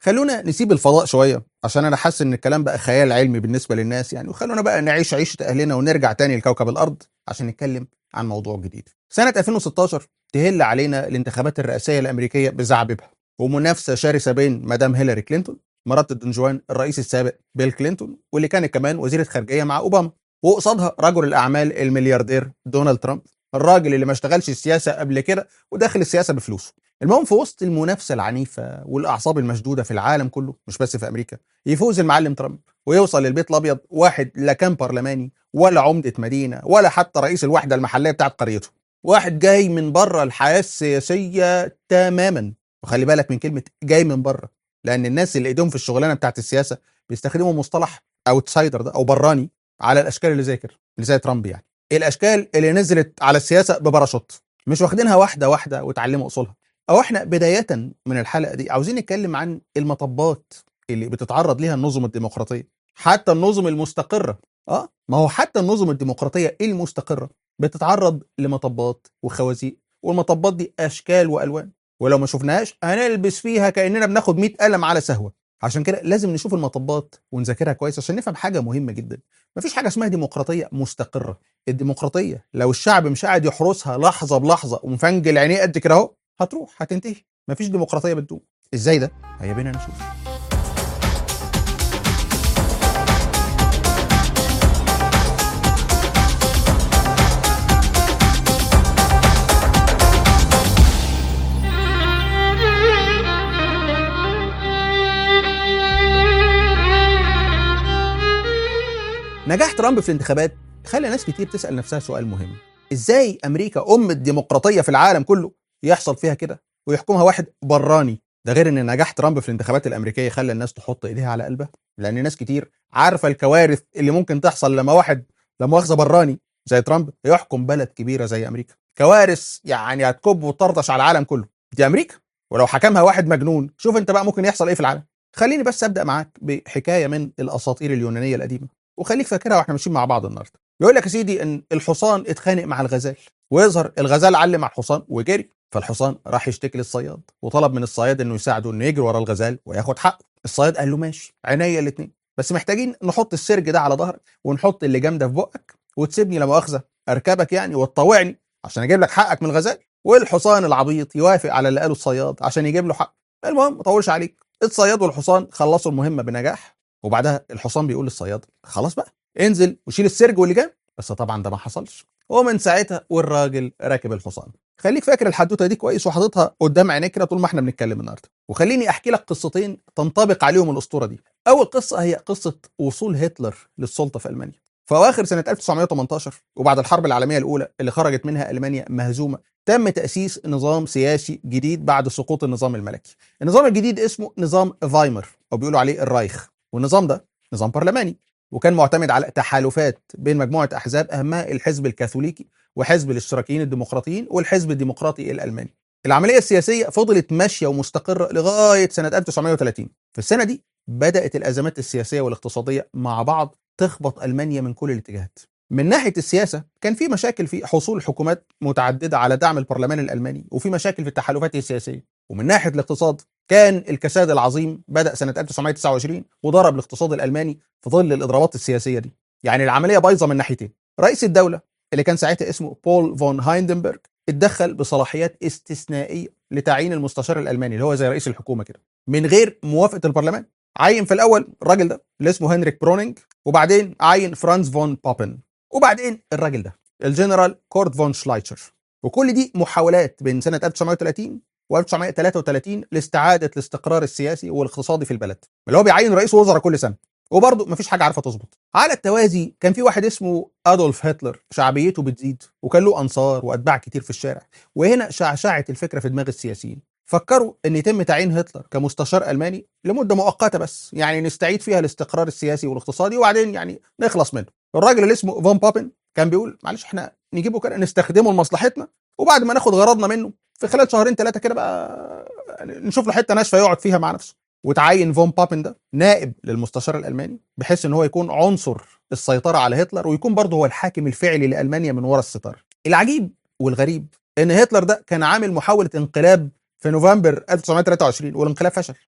خلونا نسيب الفضاء شويه عشان انا حاسس ان الكلام بقى خيال علمي بالنسبه للناس يعني وخلونا بقى نعيش عيشه اهلنا ونرجع تاني لكوكب الارض عشان نتكلم عن موضوع جديد. سنه 2016 تهل علينا الانتخابات الرئاسيه الامريكيه بزعببها ومنافسه شرسه بين مدام هيلاري كلينتون مرات دون جوان الرئيس السابق بيل كلينتون واللي كانت كمان وزيره خارجيه مع اوباما وقصادها رجل الاعمال الملياردير دونالد ترامب الراجل اللي ما اشتغلش السياسه قبل كده وداخل السياسه بفلوسه المهم في وسط المنافسه العنيفه والاعصاب المشدوده في العالم كله مش بس في امريكا يفوز المعلم ترامب ويوصل للبيت الابيض واحد لا كان برلماني ولا عمده مدينه ولا حتى رئيس الوحده المحليه بتاعت قريته واحد جاي من بره الحياه السياسيه تماما وخلي بالك من كلمه جاي من بره لان الناس اللي ايدهم في الشغلانه بتاعت السياسه بيستخدموا مصطلح اوتسايدر ده او براني على الاشكال اللي زي كده اللي زي ترامب يعني الاشكال اللي نزلت على السياسه بباراشوت مش واخدينها واحده واحده وتعلموا اصولها او احنا بدايه من الحلقه دي عاوزين نتكلم عن المطبات اللي بتتعرض ليها النظم الديمقراطيه حتى النظم المستقره اه ما هو حتى النظم الديمقراطيه المستقره بتتعرض لمطبات وخوازيق والمطبات دي اشكال والوان ولو ما شفناهاش هنلبس فيها كاننا بناخد 100 قلم على سهوه عشان كده لازم نشوف المطبات ونذاكرها كويس عشان نفهم حاجه مهمه جدا مفيش حاجه اسمها ديمقراطيه مستقره الديمقراطيه لو الشعب مش قاعد يحرسها لحظه بلحظه ومفنجل عينيه قد كده اهو هتروح هتنتهي مفيش ديمقراطيه بتدوم ازاي ده هيا بينا نشوف نجاح ترامب في الانتخابات خلى ناس كتير تسال نفسها سؤال مهم ازاي امريكا ام الديمقراطيه في العالم كله يحصل فيها كده ويحكمها واحد براني ده غير ان نجاح ترامب في الانتخابات الامريكيه خلى الناس تحط ايديها على قلبها لان ناس كتير عارفه الكوارث اللي ممكن تحصل لما واحد لا مؤاخذه براني زي ترامب يحكم بلد كبيره زي امريكا كوارث يعني هتكب وتطرطش على العالم كله دي امريكا ولو حكمها واحد مجنون شوف انت بقى ممكن يحصل ايه في العالم خليني بس ابدا معاك بحكايه من الاساطير اليونانيه القديمه وخليك فاكرها واحنا ماشيين مع بعض النهارده يقول لك يا سيدي ان الحصان اتخانق مع الغزال ويظهر الغزال علم على الحصان وجري فالحصان راح يشتكي للصياد وطلب من الصياد انه يساعده انه يجري ورا الغزال وياخد حقه الصياد قال له ماشي عينيا الاثنين بس محتاجين نحط السرج ده على ظهرك ونحط اللي جامده في بقك وتسيبني لا مؤاخذه اركبك يعني وتطوعني عشان اجيب لك حقك من الغزال والحصان العبيط يوافق على اللي قاله الصياد عشان يجيب له حق المهم ما طولش عليك الصياد والحصان خلصوا المهمه بنجاح وبعدها الحصان بيقول للصياد خلاص بقى انزل وشيل السرج واللي جنب بس طبعا ده ما حصلش ومن ساعتها والراجل راكب الحصان خليك فاكر الحدوته دي كويس وحاططها قدام عينيك كده طول ما احنا بنتكلم النهارده وخليني احكي لك قصتين تنطبق عليهم الاسطوره دي اول قصه هي قصه وصول هتلر للسلطه في المانيا في اواخر سنه 1918 وبعد الحرب العالميه الاولى اللي خرجت منها المانيا مهزومه تم تاسيس نظام سياسي جديد بعد سقوط النظام الملكي النظام الجديد اسمه نظام فايمر او بيقولوا عليه الرايخ والنظام ده نظام برلماني وكان معتمد على تحالفات بين مجموعه احزاب اهمها الحزب الكاثوليكي وحزب الاشتراكيين الديمقراطيين والحزب الديمقراطي الالماني. العمليه السياسيه فضلت ماشيه ومستقره لغايه سنه 1930. في السنه دي بدات الازمات السياسيه والاقتصاديه مع بعض تخبط المانيا من كل الاتجاهات. من ناحيه السياسه كان في مشاكل في حصول حكومات متعدده على دعم البرلمان الالماني وفي مشاكل في التحالفات السياسيه. ومن ناحيه الاقتصاد كان الكساد العظيم بدا سنه 1929 وضرب الاقتصاد الالماني في ظل الاضرابات السياسيه دي. يعني العمليه بايظه من ناحيتين. رئيس الدوله اللي كان ساعتها اسمه بول فون هايندنبرج اتدخل بصلاحيات استثنائيه لتعيين المستشار الالماني اللي هو زي رئيس الحكومه كده من غير موافقه البرلمان عين في الاول الراجل ده اللي اسمه هنريك برونينج وبعدين عين فرانز فون بابن وبعدين الراجل ده الجنرال كورت فون شلايتشر وكل دي محاولات بين سنه 1930 و 1933 لاستعاده الاستقرار السياسي والاقتصادي في البلد اللي هو بيعين رئيس وزراء كل سنه وبرضه مفيش حاجه عارفه تظبط على التوازي كان في واحد اسمه ادولف هتلر شعبيته بتزيد وكان له انصار واتباع كتير في الشارع وهنا شعشعت الفكره في دماغ السياسيين فكروا ان يتم تعيين هتلر كمستشار الماني لمده مؤقته بس يعني نستعيد فيها الاستقرار السياسي والاقتصادي وبعدين يعني نخلص منه الراجل اللي اسمه فون بابن كان بيقول معلش احنا نجيبه كده نستخدمه لمصلحتنا وبعد ما ناخد غرضنا منه في خلال شهرين ثلاثه كده بقى نشوف له حته ناشفه يقعد فيها مع نفسه وتعين فون بابن ده نائب للمستشار الالماني بحيث ان هو يكون عنصر السيطره على هتلر ويكون برضه هو الحاكم الفعلي لالمانيا من وراء الستار. العجيب والغريب ان هتلر ده كان عامل محاوله انقلاب في نوفمبر 1923 والانقلاب فشل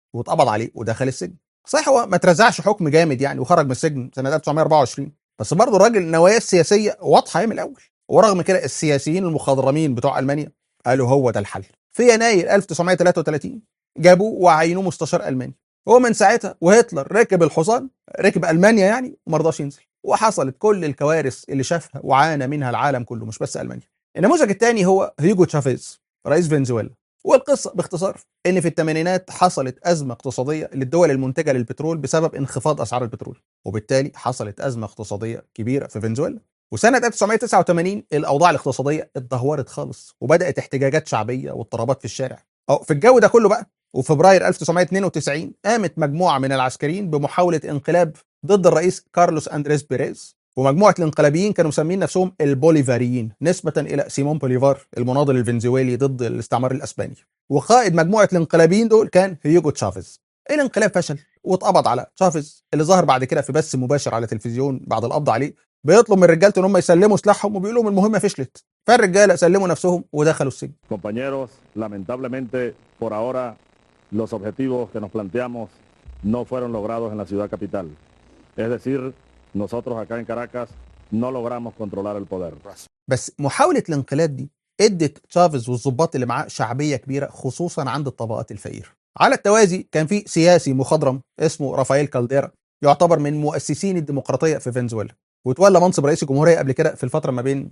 واتقبض عليه ودخل السجن صحيح هو ما ترزعش حكم جامد يعني وخرج من السجن سنه 1924 بس برضه الراجل النوايا السياسيه واضحه من الاول ورغم كده السياسيين المخضرمين بتوع المانيا قالوا هو ده الحل في يناير 1933 جابوه وعينوه مستشار الماني هو من ساعتها وهتلر ركب الحصان ركب المانيا يعني وما رضاش ينزل وحصلت كل الكوارث اللي شافها وعانى منها العالم كله مش بس المانيا النموذج الثاني هو هيجو تشافيز رئيس فنزويلا والقصه باختصار ان في الثمانينات حصلت ازمه اقتصاديه للدول المنتجه للبترول بسبب انخفاض اسعار البترول وبالتالي حصلت ازمه اقتصاديه كبيره في فنزويلا وسنه 1989 الاوضاع الاقتصاديه اتدهورت خالص وبدات احتجاجات شعبيه واضطرابات في الشارع أو في الجو ده كله بقى وفي فبراير 1992 قامت مجموعه من العسكريين بمحاوله انقلاب ضد الرئيس كارلوس اندريس بيريز ومجموعه الانقلابيين كانوا مسمين نفسهم البوليفاريين نسبه الى سيمون بوليفار المناضل الفنزويلي ضد الاستعمار الاسباني وقائد مجموعه الانقلابيين دول كان هيوجو تشافيز الانقلاب فشل واتقبض على تشافيز اللي ظهر بعد كده في بث مباشر على التلفزيون بعد القبض عليه بيطلب من رجالته ان هم يسلموا سلاحهم وبيقول لهم المهمه فشلت فالرجاله سلموا نفسهم ودخلوا السجن Compañeros, lamentablemente por ahora los objetivos que nos planteamos no fueron logrados en la ciudad capital. Es decir, nosotros acá en Caracas no logramos controlar el poder. بس محاوله الانقلاب دي ادت تشافيز والظباط اللي معاه شعبيه كبيره خصوصا عند الطبقات الفقيره على التوازي كان في سياسي مخضرم اسمه رافائيل كالديرا يعتبر من مؤسسين الديمقراطيه في فنزويلا وتولى منصب رئيس الجمهوريه قبل كده في الفتره ما بين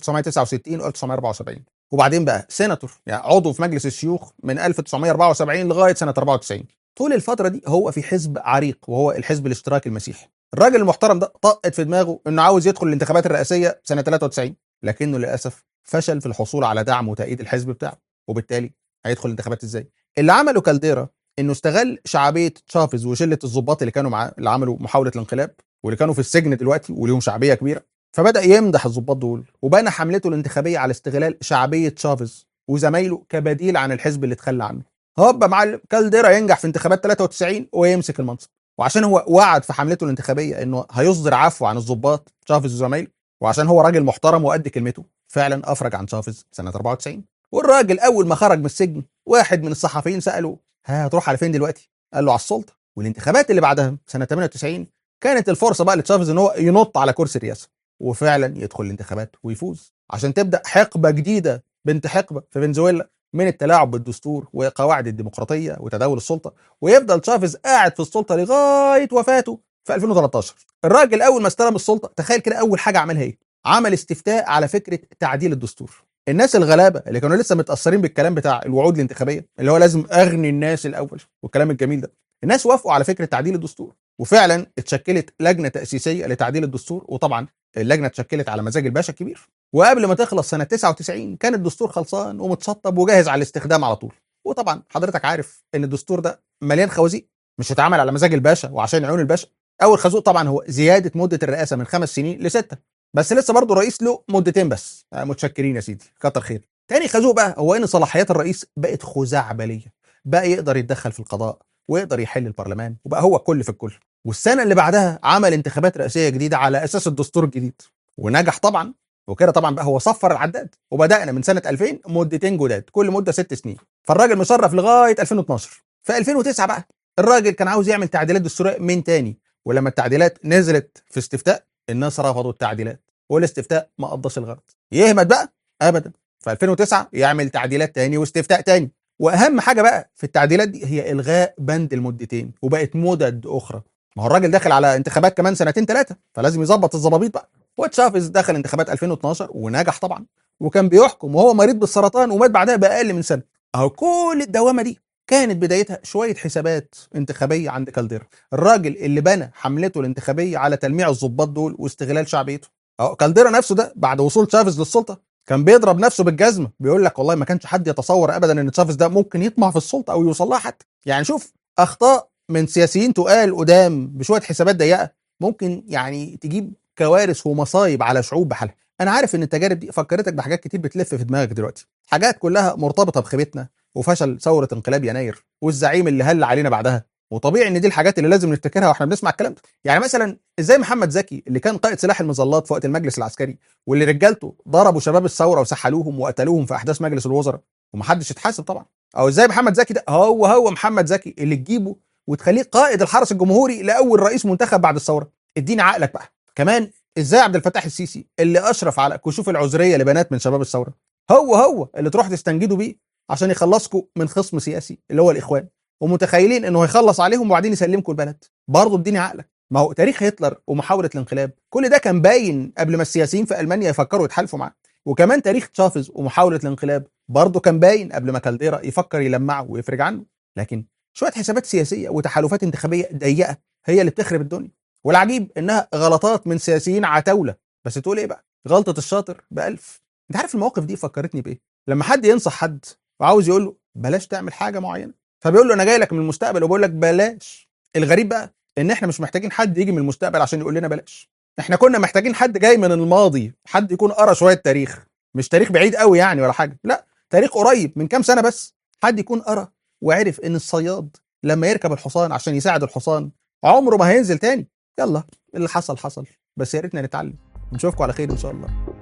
1969 و 1974 وبعدين بقى سيناتور يعني عضو في مجلس الشيوخ من 1974 لغايه سنه 94 طول الفتره دي هو في حزب عريق وهو الحزب الاشتراكي المسيحي الراجل المحترم ده طقت في دماغه انه عاوز يدخل الانتخابات الرئاسيه سنه 93 لكنه للاسف فشل في الحصول على دعم وتأييد الحزب بتاعه وبالتالي هيدخل الانتخابات ازاي اللي عمله كالديرا انه استغل شعبيه تشافيز وشله الضباط اللي كانوا معاه اللي عملوا محاوله الانقلاب واللي كانوا في السجن دلوقتي وليهم شعبيه كبيره فبدا يمدح الضباط دول وبنى حملته الانتخابيه على استغلال شعبيه تشافيز وزمايله كبديل عن الحزب اللي اتخلى عنه هوب يا معلم كالديرا ينجح في انتخابات 93 ويمسك المنصب وعشان هو وعد في حملته الانتخابيه انه هيصدر عفو عن الضباط تشافيز وزمايله وعشان هو راجل محترم وقد كلمته فعلا افرج عن تشافيز سنه 94 والراجل اول ما خرج من السجن واحد من الصحفيين ساله ها هتروح على فين دلوقتي؟ قال له على السلطه والانتخابات اللي بعدها سنه 98 كانت الفرصه بقى لتشافيز ان هو ينط على كرسي الرئاسه وفعلا يدخل الانتخابات ويفوز عشان تبدا حقبه جديده بنت حقبه في فنزويلا من التلاعب بالدستور وقواعد الديمقراطيه وتداول السلطه ويفضل تشافيز قاعد في السلطه لغايه وفاته في 2013 الراجل اول ما استلم السلطه تخيل كده اول حاجه عملها ايه عمل استفتاء على فكره تعديل الدستور الناس الغلابه اللي كانوا لسه متاثرين بالكلام بتاع الوعود الانتخابيه اللي هو لازم اغني الناس الاول والكلام الجميل ده الناس وافقوا على فكره تعديل الدستور وفعلا اتشكلت لجنه تاسيسيه لتعديل الدستور وطبعا اللجنه اتشكلت على مزاج الباشا الكبير وقبل ما تخلص سنه 99 كان الدستور خلصان ومتشطب وجاهز على الاستخدام على طول وطبعا حضرتك عارف ان الدستور ده مليان خوازيق مش هيتعمل على مزاج الباشا وعشان عيون الباشا اول خازوق طبعا هو زياده مده الرئاسه من خمس سنين لسته بس لسه برضه الرئيس له مدتين بس آه، متشكرين يا سيدي كتر خير تاني خازوق بقى هو ان صلاحيات الرئيس بقت خزعبليه بقى يقدر يتدخل في القضاء ويقدر يحل البرلمان وبقى هو كل في الكل والسنه اللي بعدها عمل انتخابات رئاسيه جديده على اساس الدستور الجديد ونجح طبعا وكده طبعا بقى هو صفر العداد وبدانا من سنه 2000 مدتين جداد كل مده ست سنين فالراجل مشرف لغايه 2012 في 2009 بقى الراجل كان عاوز يعمل تعديلات دستوريه من تاني ولما التعديلات نزلت في استفتاء الناس رفضوا التعديلات والاستفتاء ما قضاش الغرض يهمت بقى ابدا في 2009 يعمل تعديلات تاني واستفتاء تاني واهم حاجه بقى في التعديلات دي هي الغاء بند المدتين وبقت مدد اخرى ما هو الراجل داخل على انتخابات كمان سنتين ثلاثه فلازم يظبط الظبابيط بقى وتشافيز دخل انتخابات 2012 ونجح طبعا وكان بيحكم وهو مريض بالسرطان ومات بعدها باقل من سنه اهو كل الدوامه دي كانت بدايتها شويه حسابات انتخابيه عند كالديرا الراجل اللي بنى حملته الانتخابيه على تلميع الضباط دول واستغلال شعبيته اهو كالديرا نفسه ده بعد وصول تشافيز للسلطه كان بيضرب نفسه بالجزمه بيقول لك والله ما كانش حد يتصور ابدا ان تشافيز ده ممكن يطمع في السلطه او يوصل لها حتى يعني شوف اخطاء من سياسيين تقال قدام بشويه حسابات ضيقه ممكن يعني تجيب كوارث ومصايب على شعوب بحالها انا عارف ان التجارب دي فكرتك بحاجات كتير بتلف في دماغك دلوقتي حاجات كلها مرتبطه بخيبتنا وفشل ثوره انقلاب يناير والزعيم اللي هل علينا بعدها وطبيعي ان دي الحاجات اللي لازم نفتكرها واحنا بنسمع الكلام ده يعني مثلا ازاي محمد زكي اللي كان قائد سلاح المظلات في وقت المجلس العسكري واللي رجالته ضربوا شباب الثوره وسحلوهم وقتلوهم في احداث مجلس الوزراء ومحدش اتحاسب طبعا او ازاي محمد زكي ده هو هو محمد زكي اللي تجيبه وتخليه قائد الحرس الجمهوري لاول رئيس منتخب بعد الثوره اديني عقلك بقى كمان ازاي عبد الفتاح السيسي اللي اشرف على كشوف العذريه لبنات من شباب الثوره هو هو اللي تروح تستنجدوا بيه عشان يخلصكم من خصم سياسي اللي هو الاخوان ومتخيلين انه هيخلص عليهم وبعدين يسلمكم البلد برضه اديني عقلك ما هو تاريخ هتلر ومحاوله الانقلاب كل ده كان باين قبل ما السياسيين في المانيا يفكروا يتحالفوا معاه وكمان تاريخ تشافز ومحاوله الانقلاب برضه كان باين قبل ما كالديرا يفكر يلمعه ويفرج عنه لكن شويه حسابات سياسيه وتحالفات انتخابيه ضيقه هي اللي بتخرب الدنيا والعجيب انها غلطات من سياسيين عتاوله بس تقول ايه بقى غلطه الشاطر بألف انت عارف المواقف دي فكرتني بايه لما حد ينصح حد وعاوز يقول له بلاش تعمل حاجه معينه فبيقول له انا جاي لك من المستقبل وبقول لك بلاش الغريب بقى ان احنا مش محتاجين حد يجي من المستقبل عشان يقول لنا بلاش احنا كنا محتاجين حد جاي من الماضي حد يكون قرا شويه تاريخ مش تاريخ بعيد قوي يعني ولا حاجه لا تاريخ قريب من كام سنه بس حد يكون قرا وعرف ان الصياد لما يركب الحصان عشان يساعد الحصان عمره ما هينزل تاني يلا اللي حصل حصل بس يا ريتنا نتعلم نشوفكم على خير ان شاء الله